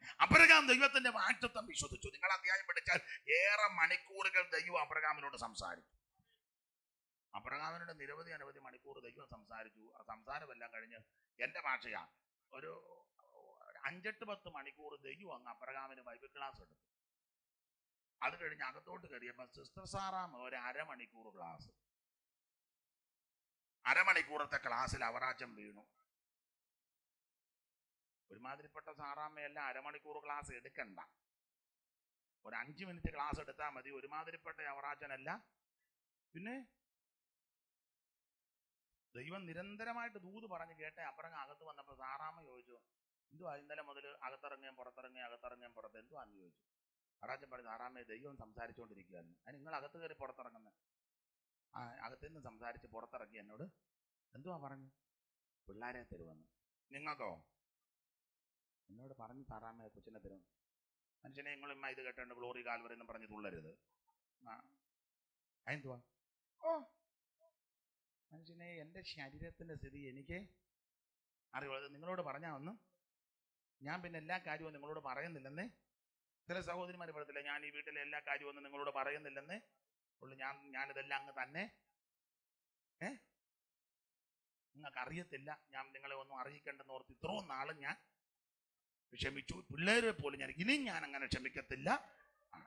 Abraham ദൈവത്തിന്റെ വാക്തത്വം വിശ്വസിച്ചു നിങ്ങൾ അധ്യായം പഠിച്ചാൽ ഏറെ മണിക്കൂറുകൾ ദൈവം അബ്രഹാമിനോട് സംസാരിച്ചു അബ്രഹാമിനോട് നിരവധി അനവധി മണിക്കൂർ ദൈവം സംസാരിച്ചു ആ സംസാരമെല്ലാം കഴിഞ്ഞ് എന്റെ ഭാഷയാ ഒരു അഞ്ചെട്ട് പത്ത് മണിക്കൂർ ദൈവം അങ്ങ് അബ്രഹാമിന് ബൈബിൾ ക്ലാസ് എടുത്തു അത് കഴിഞ്ഞ് അകത്തോട്ട് കയറിയപ്പോ സിസ്റ്റർ സാറാം ഒരു അരമണിക്കൂർ ക്ലാസ് അരമണിക്കൂറത്തെ ക്ലാസ്സിൽ അവറാച്ചം വീണു ഒരുമാതിരിപ്പെട്ട സാറാമ്മയെല്ലാം അരമണിക്കൂർ ക്ലാസ് എടുക്കണ്ട ഒരു അഞ്ച് മിനിറ്റ് ക്ലാസ് എടുത്താൽ മതി ഒരുമാതിരിപ്പെട്ട അവറാച്ചനല്ല പിന്നെ ദൈവം നിരന്തരമായിട്ട് ദൂത് പറഞ്ഞ് കേട്ടെ അപ്പുറം അകത്ത് വന്നപ്പോൾ സാറാമ്മ ചോദിച്ചു എന്തുവാ ഇന്നലെ മുതൽ അകത്തിറങ്ങുകയും പുറത്തിറങ്ങുകയും അകത്തിറങ്ങുകയും പുറത്ത് എന്തുവാന്ന് ചോദിച്ചു അറാച്ചൻ പറഞ്ഞു സാറാമ്മയെ ദൈവം സംസാരിച്ചുകൊണ്ടിരിക്കുകയായിരുന്നു അതിന് നിങ്ങൾ അകത്ത് കയറി പുറത്തിറങ്ങുന്നത് ആ അകത്തുനിന്ന് സംസാരിച്ച് പുറത്തിറങ്ങി എന്നോട് എന്തുവാ പറഞ്ഞു പിള്ളേരെ തരുമെന്ന് നിങ്ങൾക്കോ എന്നോട് പറഞ്ഞു സാറാമ്മയെ കൊച്ചിനെ തരും മനുഷ്യനെ നിങ്ങൾ ഇമ്മ ഇത് കേട്ടോണ്ട് ഗ്ലോറി കാൽവറി എന്ന് പറഞ്ഞ് തുള്ളരുത് ആ അതെന്തുവാ ഓ മനുഷ്യനെ എൻ്റെ ശരീരത്തിൻ്റെ സ്ഥിതി എനിക്ക് അറിയുള്ളത് നിങ്ങളോട് പറഞ്ഞാൽ ഒന്ന് ഞാൻ പിന്നെ എല്ലാ കാര്യവും നിങ്ങളോട് പറയുന്നില്ലെന്നേ ചില സഹോദരിമാർ പറയത്തില്ല ഞാൻ ഈ വീട്ടിലെ എല്ലാ കാര്യവും ഒന്നും നിങ്ങളോട് പറയുന്നില്ലെന്നേ ഉള്ളു ഞാൻ ഞാനിതെല്ലാം അങ്ങ് തന്നെ ഏ നിങ്ങൾക്ക് അറിയത്തില്ല ഞാൻ നിങ്ങളെ ഒന്നും അറിയിക്കേണ്ടെന്ന് ഓർത്ത് ഇത്രയും നാളും ഞാൻ ക്ഷമിച്ചു പിള്ളേരെ പോലും ഞാൻ ഇനിയും ഞാൻ അങ്ങനെ ക്ഷമിക്കത്തില്ല ആ.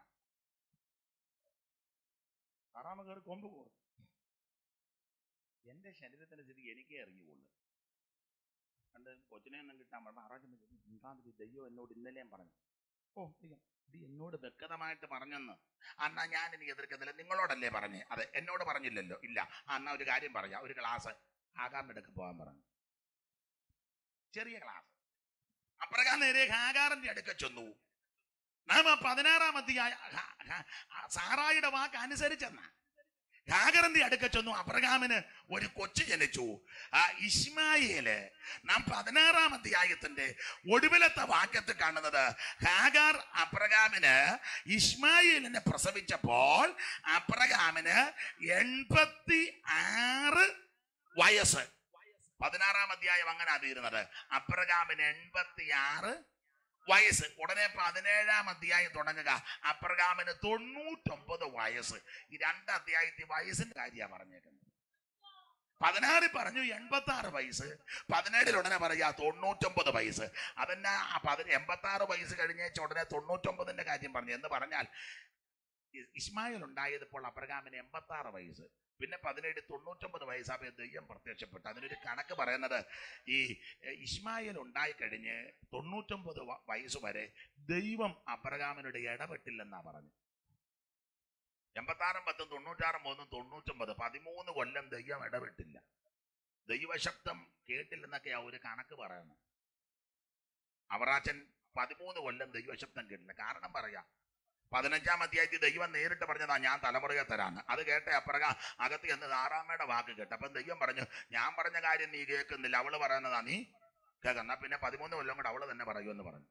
ആറാമ കയറി കൊമ്പ് പോകും എന്റെ ശരീരത്തിന്റെ സ്ഥിതി എനിക്കേ അറിയുള്ളൂ കണ്ട് കൊച്ചിനെ ഒന്നും കിട്ടാൻ പറഞ്ഞു ആറാം ദൈവം എന്നോട് ഇന്നലെയും പറഞ്ഞു ഓ ദൈവം ഇത് എന്നോട് വ്യക്തമായിട്ട് പറഞ്ഞെന്ന് അന്നാ ഞാൻ എനിക്ക് എതിർക്കുന്നില്ല നിങ്ങളോടല്ലേ പറഞ്ഞേ അതെ എന്നോട് പറഞ്ഞില്ലല്ലോ ഇല്ല ആ, എന്നാ ഒരു കാര്യം പറയാം ഒരു ക്ലാസ് ആകാറിന്റെ അടുക്ക് പോകാൻ പറഞ്ഞു ചെറിയ ക്ലാസ് അപ്രകാരം നേരെ ഹാഗാറിന്റെ അടുക്ക ചെന്നു നാം ആ പതിനാറാം അധ്യായ ഹ- ഹ- ഹ- സാറായിയുടെ വാക്ക് അനുസരിച്ചെന്ന ഹാഗറിന്റെ അടുക്ക ചെന്നു അബ്രഹാമിന് ഒരു കൊച്ചു ജനിച്ചു ആ ഇസ്മായേല് നാം പതിനാറാം അധ്യായത്തിന്റെ ഒടുവിലത്തെ വാക്യത്തിൽ കാണുന്നത് ഹാഗാർ അബ്രഹാമിന് ഇസ്മായേലിനെ പ്രസവിച്ചപ്പോൾ അബ്രഹാമിന് എൺപത്തി ആറ് വയസ്സ് പതിനാറാം അധ്യായം അങ്ങനെ തീരുന്നത് അബ്രഹാമിന് എൺപത്തി ആറ് വയസ്സ് ഉടനെ പതിനേഴാം അധ്യായം തുടങ്ങുക അബ്രഹാമിന് തൊണ്ണൂറ്റൊമ്പത് വയസ്സ് ഈ രണ്ട് അധ്യായത്തിൽ വയസ്സിന്റെ കാര്യമാണ് പറഞ്ഞേക്കുന്നത് പതിനാറിൽ പറഞ്ഞു എൺപത്തി ആറ് വയസ്സ് പതിനേഴിൽ ഉടനെ പറയാ തൊണ്ണൂറ്റൊമ്പത് വയസ്സ് അതെന്നാ ആ പതി എൺപത്തി ആറ് വയസ്സ് കഴിഞ്ഞേച്ച ഉടനെ തൊണ്ണൂറ്റൊമ്പതിന്റെ കാര്യം പറഞ്ഞു എന്ന് പറഞ്ഞാൽ ഇ- ഇസ്മായിൽ ഉണ്ടായതിപ്പോൾ അബ്രഹാമിന് എൺപത്തി ആറ് വയസ്സ് പിന്നെ പതിനേഴ് തൊണ്ണൂറ്റൊമ്പത് വയസ്സാകുമ്പോൾ ദൈവം പ്രത്യക്ഷപ്പെട്ടു അതിനൊരു കണക്ക് പറയുന്നത് ഈ എ, ഇസ്മായിൽ ഉണ്ടായി കഴിഞ്ഞ് തൊണ്ണൂറ്റൊമ്പത് വ- വയസ്സ് വരെ ദൈവം അബ്രഹാമിനോട് ഇടപെട്ടില്ലെന്നാ പറഞ്ഞു എൺപത്താറും പത്തും തൊണ്ണൂറ്റാറും മൂന്നും തൊണ്ണൂറ്റൊമ്പത് പതിമൂന്ന് കൊല്ലം ദൈവം ഇടപെട്ടില്ല ദൈവശബ്ദം കേട്ടില്ലെന്നൊക്കെയാ ഒരു കണക്ക് പറയുന്നത് അവറാച്ചൻ പതിമൂന്ന് കൊല്ലം ദൈവശബ്ദം കേട്ടില്ല കാരണം പറയാം പതിനഞ്ചാം അധ്യായത്തിൽ ദൈവം നേരിട്ട് പറഞ്ഞതാ ഞാൻ തലമുറയെ തരാന്ന് അത് കേട്ട അപ്പറക അകത്ത് ചെന്ന് ആറാമ്മയുടെ വാക്ക് കേട്ടു അപ്പം ദൈവം പറഞ്ഞു ഞാൻ പറഞ്ഞ കാര്യം നീ കേൾക്കുന്നില്ല അവള് പറയുന്നതാ നീ കേൾക്കുന്ന പിന്നെ പതിമൂന്ന് കൊല്ലം കൂടെ അവള് തന്നെ പറയുമെന്ന് പറഞ്ഞു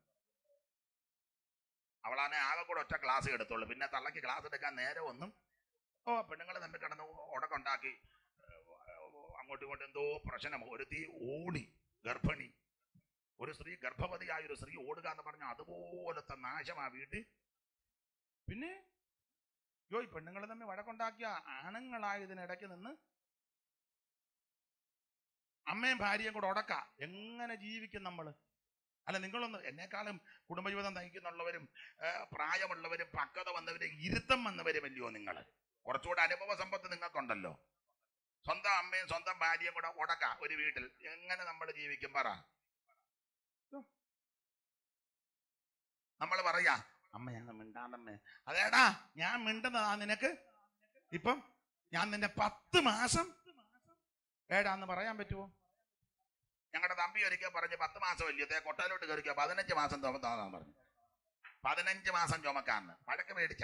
അവളാണെ ആകെ കൂടെ ഒറ്റ ക്ലാസ് എടുത്തോളൂ പിന്നെ തള്ളക്ക് ക്ലാസ് എടുക്കാൻ നേരെ ഒന്നും ഓ പെണ്ണുങ്ങൾ തമ്മിൽ കിടന്ന് ഉടക്കുണ്ടാക്കി അങ്ങോട്ടും ഇങ്ങോട്ടും എന്തോ പ്രശ്നം ഒരുത്തി ഓടി ഗർഭിണി ഒരു സ്ത്രീ ഗർഭവതിയായ ഒരു സ്ത്രീ ഓടുക എന്ന് പറഞ്ഞാൽ അതുപോലത്തെ നാശമാ വീട്ടിൽ പിന്നെ യോ ഈ പെണ്ണുങ്ങൾ തമ്മിൽ വഴക്കുണ്ടാക്കിയ ആണുങ്ങളായതിനിടയ്ക്ക് നിന്ന് അമ്മയും ഭാര്യയും കൂടെ ഉടക്ക എങ്ങനെ ജീവിക്കും നമ്മള് അല്ല നിങ്ങളൊന്ന് എന്നെക്കാളും കുടുംബജീവിതം നയിക്കുന്നുള്ളവരും ആ, പ്രായമുള്ളവരും പക്വത വന്നവരും ഇരുത്തം വന്നവരും അല്ലയോ നിങ്ങൾ കുറച്ചുകൂടെ അനുഭവ സമ്പത്ത് നിങ്ങൾക്കുണ്ടല്ലോ സ്വന്തം അമ്മയും സ്വന്തം ഭാര്യയും കൂടെ ഉടക്ക ഒരു വീട്ടിൽ എങ്ങനെ നമ്മൾ ജീവിക്കും പറ നമ്മൾ പറയാ അമ്മ ഞാൻ മിണ്ടാണ്ടമ്മേ അതേടാ ഞാൻ മിണ്ടുന്നതാ നിനക്ക് ഇപ്പം ഞാൻ നിന്നെ പത്ത് മാസം ഏടാന്ന് പറയാൻ പറ്റുമോ ഞങ്ങളുടെ തമ്പി ഒരിക്കൽ പറഞ്ഞ് പത്ത് മാസം വലിയ കൊട്ടയിലോട്ട് കയറിക്കോ പതിനഞ്ച് മാസം ചുമത്താൻ പറഞ്ഞു പതിനഞ്ച് മാസം ചുമക്കാന്ന് വഴക്ക് മേടിച്ച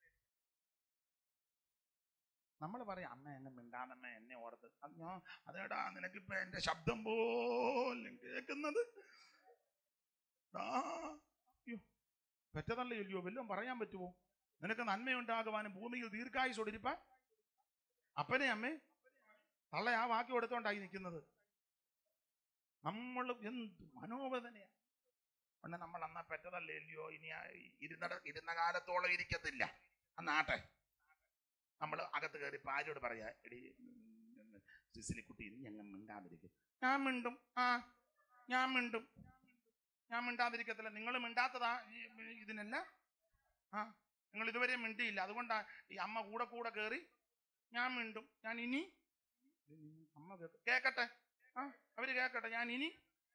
നമ്മൾ പറയാം അമ്മ എന്നെ മിണ്ടാന്നമ്മ എന്നെ ഓർത്ത് അത് ഞാൻ അതേടാ നിനക്കിപ്പോ എന്റെ ശബ്ദം പോലും കേൾക്കുന്നത് ആ, അയ്യോ പെറ്റതള്ളയില്ലയോ വല്ലതും പറയാൻ പറ്റുമോ നിനക്ക് നന്മയുണ്ടാകുവാനും ഭൂമിയിൽ ദീർഘായുസോടിരിപ്പാൻ അപ്പനെ അമ്മേ തള്ള ആ വാക്ക് കൊടുത്തോണ്ടായി നിൽക്കുന്നത് നമ്മൾ എന്ത് മനോവേദനയാ പിന്നെ നമ്മൾ അന്നാ പെറ്റതല്ലേ ഇല്ലയോ ഇനി ആ ഇരുന്ന ഇരുന്ന കാലത്തോളം ഇരിക്കത്തില്ല അന്നാട്ടെ നമ്മൾ അകത്ത് കയറി ഭാര്യയോട് പറയാ എടി ഉം, സിസിലിക്കുട്ടി ഇനി ഞങ്ങൾ മിണ്ടാതിരിക്കും ഞാൻ മിണ്ടും ആ ഞാൻ മിണ്ടും ഞാൻ മിണ്ടാതിരിക്കത്തില്ല നിങ്ങൾ മിണ്ടാത്തതാ ഈ- ഇതിനല്ല ആ നിങ്ങൾ ഇതുവരെ മിണ്ടിയില്ല അതുകൊണ്ടാ ഈ അമ്മ കൂടെ കൂടെ കയറി ഞാൻ മിണ്ടും ഞാൻ ഇനി അമ്മ കേക്ക്- കേക്കട്ടെ ആ അവര് കേക്കട്ടെ ഞാൻ ഇനി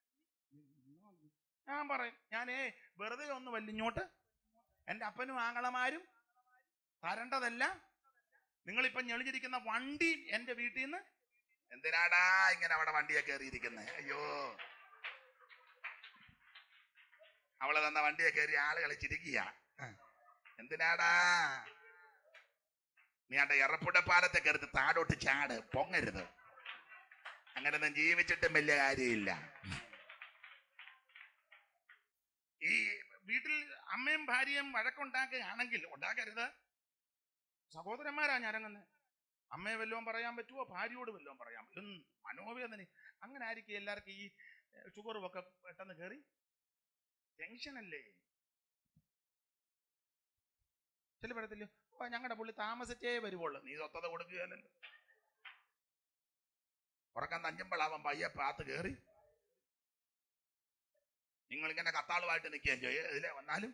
ഞാൻ പറയും ഞാനേ വെറുതെ ഒന്ന് വല്ലിങ്ങോട്ട് എൻ്റെ അപ്പനും ആങ്ങളമാരും തരേണ്ടതല്ല നിങ്ങളിപ്പം ഞെളിഞ്ഞിരിക്കുന്ന വണ്ടി എൻ്റെ വീട്ടിൽ നിന്ന് എന്തിനാടാ ഇങ്ങനെ അവിടെ വണ്ടിയെ കയറിയിരിക്കുന്നത് അയ്യോ അവളെ തന്ന വണ്ടിയെ കയറി ആളുകളെ ചിരിക്കുക എന്തിനാടാ നീ ആട്ടെ എറപ്പുട പാലത്തെ കയറി താഴോട്ട് ചാട് പൊങ്ങരുത് അങ്ങനെയൊന്നും ജീവിച്ചിട്ടും വലിയ കാര്യമില്ല ഈ വീട്ടിൽ അമ്മയും ഭാര്യയും വഴക്കുണ്ടാക്കുകയാണെങ്കിൽ ഉണ്ടാക്കരുത് സഹോദരന്മാരാ ഞരങ്ങുന്നത് അമ്മയെ വല്ലതും പറയാൻ പറ്റുമോ ഭാര്യയോട് വല്ലതും പറയാൻ പറ്റും മനോവേദന അങ്ങനെ ആയിരിക്കും എല്ലാവർക്കും ഈ ഷുഗറും ഒക്കെ പെട്ടെന്ന് കയറി ടെൻഷനല്ലേ ചില പറയത്തില്ല ഓ ഞങ്ങളുടെ പുള്ളി താമസിച്ചേ വരുവുള്ളൂ നീ സ്വത്തത കൊടുക്കുകയല്ലോ ഉറക്കം തഞ്ചുമ്പോഴാവൻ പയ്യെ പാത്ത് കയറി നിങ്ങൾ ഇങ്ങനെ കത്താളുമായിട്ട് നിൽക്കുകയും ചെയ്യും ഇതിലെ വന്നാലും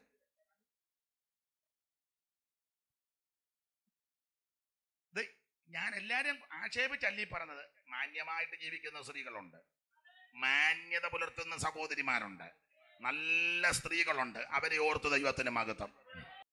ഇത് ഞാൻ എല്ലാരെയും ആക്ഷേപിച്ചല്ലി പറഞ്ഞത് മാന്യമായിട്ട് ജീവിക്കുന്ന സ്ത്രീകളുണ്ട് മാന്യത പുലർത്തുന്ന സഹോദരിമാരുണ്ട് നല്ല സ്ത്രീകളുണ്ട് അവരെ ഓർത്ത് ദൈവത്തിന് മഹത്വം